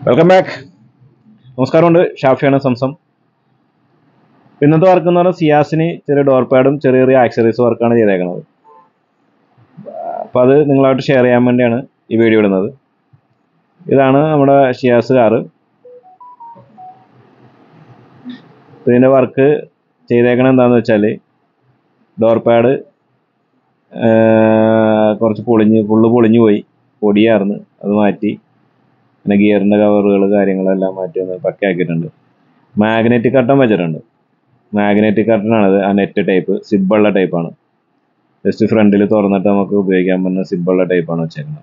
welcome back നമസ്കാരമുണ്ട് ഷാഫിയാണ് Zamzam ഇന്നത്തെ work എന്ന് പറഞ്ഞാൽ സിയാസിന് ചെറിയ ഡോർ പാഡും ചെറിയ ചെറിയ ആക്സറീസ് വർക്കാണ് ചെയ്തേക്കുന്നത് അപ്പോൾ അത് നിങ്ങളായിട്ട് ഷെയർ ചെയ്യാൻ വേണ്ടിയാണ് ഈ വീഡിയോ ഇടുന്നത് ഇതാണ് നമ്മുടെ ഷിയാസ് കാറ് ഇതിൻ്റെ വർക്ക് ചെയ്തേക്കണത് എന്താണെന്ന് വെച്ചാൽ ഡോർ പാഡ് കുറച്ച് പൊളിഞ്ഞ് ഫുള്ള് പൊളിഞ്ഞു പോയി പൊടിയായിരുന്നു അത് മാറ്റി പിന്നെ ഗിയറിൻ്റെ കവറുകൾ കാര്യങ്ങളെല്ലാം മാറ്റി ഒന്ന് പക്കയാക്കിയിട്ടുണ്ട് മാഗ്നറ്റിക് കട്ടൺ വെച്ചിട്ടുണ്ട് മാഗ്നറ്റിക് കട്ടണാണത് ആ നെറ്റ് ടൈപ്പ് സിബുള്ള ടൈപ്പാണ് ജസ്റ്റ് ഫ്രണ്ടിൽ തുറന്നിട്ട് നമുക്ക് ഉപയോഗിക്കാൻ പറ്റുന്ന സിബുള്ള ടൈപ്പാണ് വെച്ചേക്കുന്നത്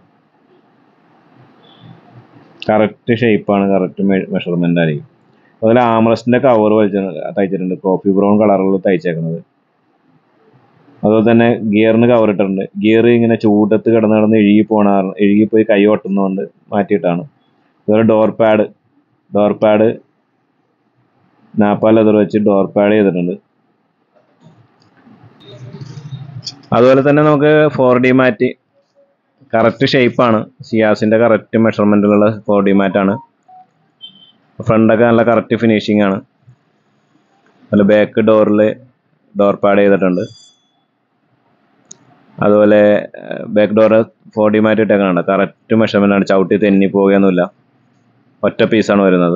കറക്റ്റ് ഷേപ്പാണ് കറക്റ്റ് മെഷർമെൻ്റ് ആയിരിക്കും അതുപോലെ ആംറസ്റ്റിൻ്റെ കവർ വലിച്ച തയ്ച്ചിട്ടുണ്ട് കോഫി ബ്രൗൺ കളറിൽ തയ്ച്ചേക്കുന്നത് അതുപോലെ തന്നെ ഗിയറിന് കവർ ഇട്ടിട്ടുണ്ട് ഗിയർ ഇങ്ങനെ ചൂടത്ത് കിടന്ന് കിടന്ന് ഇഴുകി പോണ കാരണം ഇഴുകിപ്പോയി കൈ ഒട്ടുന്നതുകൊണ്ട് മാറ്റിയിട്ടാണ് അതുപോലെ door pad door pad nappa leather വെച്ച് ഡോർ പാഡ് ചെയ്തിട്ടുണ്ട് അതുപോലെ തന്നെ നമുക്ക് ഫോർ ഡി മാറ്റ് കറക്റ്റ് ഷേപ്പാണ് സിയാസിൻ്റെ കറക്റ്റ് മെഷർമെൻറ്റിലുള്ള ഫോർ ഡി മാറ്റാണ് ഫ്രണ്ടൊക്കെ നല്ല കറക്റ്റ് ഫിനിഷിംഗ് ആണ് അതുപോലെ ബാക്ക് ഡോറിൽ ഡോർ പാഡ് ചെയ്തിട്ടുണ്ട് അതുപോലെ back door four D mat ഇട്ടേക്കാണ് കറക്റ്റ് മെഷർമെൻ്റ് ആണ് ചവിട്ടി തെന്നി പോകുകയൊന്നുമില്ല ഒറ്റ പീസാണ് വരുന്നത്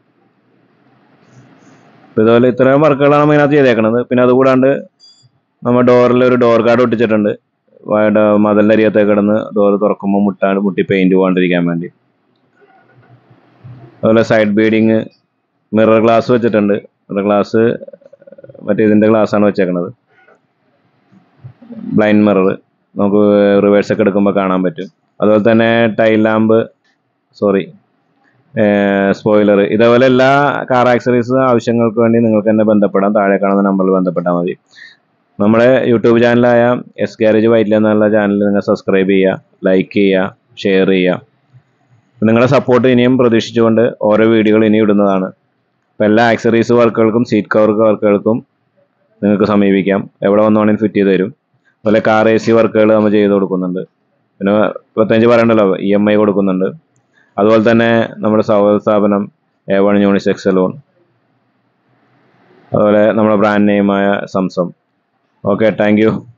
ഇതുപോലെ ഇത്രയും വർക്കുകളാണ് ഇതിനകത്ത് ചെയ്തേക്കുന്നത് പിന്നെ അതുകൂടാണ്ട് നമ്മൾ ഡോറിൽ ഒരു ഡോർ ഗാർഡ് ഒട്ടിച്ചിട്ടുണ്ട് മതലിൻ്റെ അരിയത്തേക്ക് കിടന്ന് ഡോർ തുറക്കുമ്പോൾ മുട്ടാണ്ട് മുട്ടി പെയിൻറ് പോകാണ്ടിരിക്കാൻ വേണ്ടി അതുപോലെ സൈഡ് ബീഡിങ് മിറർ ഗ്ലാസ് വെച്ചിട്ടുണ്ട് മിറർ ഗ്ലാസ് മറ്റേ ഇതിൻ്റെ ഗ്ലാസ്സാണ് വെച്ചേക്കുന്നത് ബ്ലൈൻഡ് മിറർ നമുക്ക് റിവേഴ്സ് ഒക്കെ എടുക്കുമ്പോൾ കാണാൻ പറ്റും അതുപോലെ തന്നെ ടൈൽ ലാമ്പ് സോറി സ്പോയിലർ ഇതേപോലെ എല്ലാ കാർ ആക്സറീസ് ആവശ്യങ്ങൾക്ക് വേണ്ടി നിങ്ങൾക്ക് തന്നെ ബന്ധപ്പെടാം താഴെ കാണുന്ന നമ്പറിൽ ബന്ധപ്പെട്ടാൽ മതി നമ്മുടെ യൂട്യൂബ് ചാനലായ എസ് ഗാരേജ് വൈറ്റില എന്നുള്ള ചാനൽ നിങ്ങൾ സബ്സ്ക്രൈബ് ചെയ്യുക ലൈക്ക് ചെയ്യുക ഷെയർ ചെയ്യുക നിങ്ങളുടെ സപ്പോർട്ട് ഇനിയും പ്രതീക്ഷിച്ചുകൊണ്ട് ഓരോ വീഡിയോകൾ ഇനി ഇടുന്നതാണ് അപ്പോൾ എല്ലാ ആക്സറീസ് വർക്കുകൾക്കും സീറ്റ് കവർ വർക്കുകൾക്കും നിങ്ങൾക്ക് സമീപിക്കാം എവിടെ വന്നാണെങ്കിൽ ഫിറ്റ് ചെയ്ത് തരും അതുപോലെ കാർ എ സി വർക്കുകൾ നമ്മൾ ചെയ്ത് കൊടുക്കുന്നുണ്ട് പിന്നെ പ്രത്യേകിച്ച് പറയണ്ടല്ലോ ഇ എം ഐ കൊടുക്കുന്നുണ്ട് അതുപോലെ തന്നെ നമ്മുടെ സഹോദര സ്ഥാപനം എ വൺ യൂണിസെക്സ് സലൂൺ അതുപോലെ നമ്മുടെ ബ്രാൻഡ് നെയിമായ സംസം ഓക്കെ താങ്ക് യു